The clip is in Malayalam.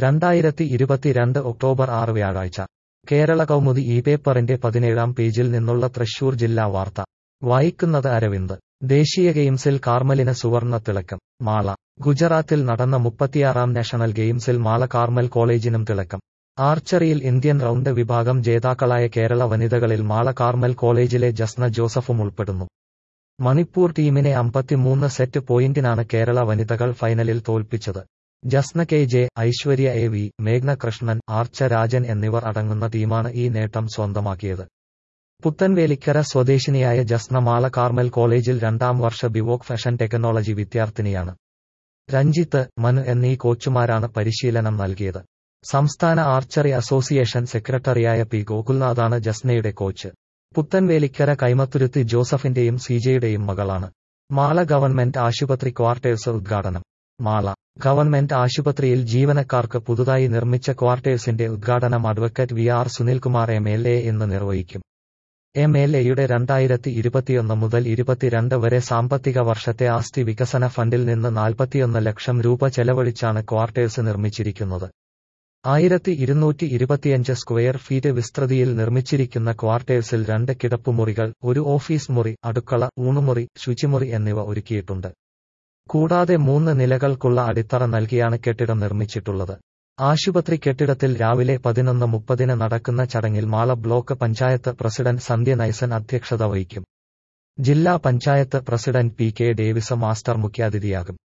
രണ്ടായിരത്തി ഇരുപത്തിരണ്ട് ഒക്ടോബർ ആറ് വ്യാഴാഴ്ച കേരള കൗമുദി ഈ പേപ്പറിന്റെ പതിനേഴാം പേജിൽ നിന്നുള്ള തൃശൂർ ജില്ലാ വാർത്ത വായിക്കുന്നത് അരവിന്ദ് ദേശീയ ഗെയിംസിൽ കാർമലിന് സുവർണ തിളക്കം മാള ഗുജറാത്തിൽ നടന്ന മുപ്പത്തിയാറാം നാഷണൽ ഗെയിംസിൽ മാള കാർമൽ കോളേജിനും തിളക്കം ആർച്ചറിയിൽ ഇന്ത്യൻ റൗണ്ട് വിഭാഗം ജേതാക്കളായ കേരള വനിതകളിൽ മാള കാർമൽ കോളേജിലെ ജസ്ന ജോസഫും ഉൾപ്പെടുന്നു മണിപ്പൂർ ടീമിനെ അമ്പത്തിമൂന്ന് സെറ്റ് പോയിന്റിനാണ് കേരള വനിതകൾ ഫൈനലിൽ തോൽപ്പിച്ചത് Jasna K J Aishwarya A V മേഘ്ന കൃഷ്ണൻ ആർച്ച രാജൻ എന്നിവർ അടങ്ങുന്ന ടീമാണ് ഈ നേട്ടം സ്വന്തമാക്കിയത് പുത്തൻവേലിക്കര സ്വദേശിനിയായ ജസ്ന മാള കാർമൽ കോളേജിൽ രണ്ടാം വർഷ ബിവോക് ഫാഷൻ ടെക്നോളജി വിദ്യാർത്ഥിനിയാണ് രഞ്ജിത്ത് മനു എന്നീ കോച്ചുമാരാണ് പരിശീലനം നൽകിയത് സംസ്ഥാന ആർച്ചറി അസോസിയേഷൻ സെക്രട്ടറിയായ പി ഗോകുൽനാഥാണ് ജസ്നയുടെ കോച്ച് പുത്തൻവേലിക്കര കൈമത്തുരുത്തി ജോസഫിന്റെയും സിജയുടെയും മകളാണ് മാള ഗവൺമെന്റ് ആശുപത്രി ക്വാർട്ടേഴ്സ് ഉദ്ഘാടനം മാള ഗവൺമെന്റ് ആശുപത്രിയിൽ ജീവനക്കാർക്ക് പുതുതായി നിർമ്മിച്ച ക്വാർട്ടേഴ്സിന്റെ ഉദ്ഘാടനം advocate V R Sunilkumar M L A ഇന്ന് നിർവഹിക്കും എം എൽ എയുടെ രണ്ടായിരത്തി ഇരുപത്തിയൊന്ന് മുതൽ ഇരുപത്തിരണ്ട് വരെ സാമ്പത്തിക വർഷത്തെ ആസ്തി വികസന ഫണ്ടിൽ നിന്ന് നാൽപ്പത്തിയൊന്ന് ലക്ഷം രൂപ ചെലവഴിച്ചാണ് ക്വാർട്ടേഴ്സ് നിർമ്മിച്ചിരിക്കുന്നത് ആയിരത്തി ഇരുന്നൂറ്റി ഇരുപത്തിയഞ്ച് സ്ക്വയർ ഫീറ്റ് വിസ്തൃതിയിൽ നിർമ്മിച്ചിരിക്കുന്ന ക്വാർട്ടേഴ്സിൽ രണ്ട് കിടപ്പുമുറികൾ ഒരു ഓഫീസ് മുറി അടുക്കള ഊണുമുറി ശുചിമുറി എന്നിവ ഒരുക്കിയിട്ടുണ്ട് കൂടാതെ മൂന്ന് നിലകൾക്കുള്ള അടിത്തറ നൽകിയാണ് കെട്ടിടം നിർമ്മിച്ചിട്ടുള്ളത് ആശുപത്രി കെട്ടിടത്തിൽ രാവിലെ പതിനൊന്ന് മുപ്പതിന് നടക്കുന്ന ചടങ്ങിൽ മാള ബ്ലോക്ക് പഞ്ചായത്ത് പ്രസിഡന്റ് സന്ധ്യ നൈസൻ അധ്യക്ഷത വഹിക്കും ജില്ലാ panchayat president P K Davis master മുഖ്യാതിഥിയാകും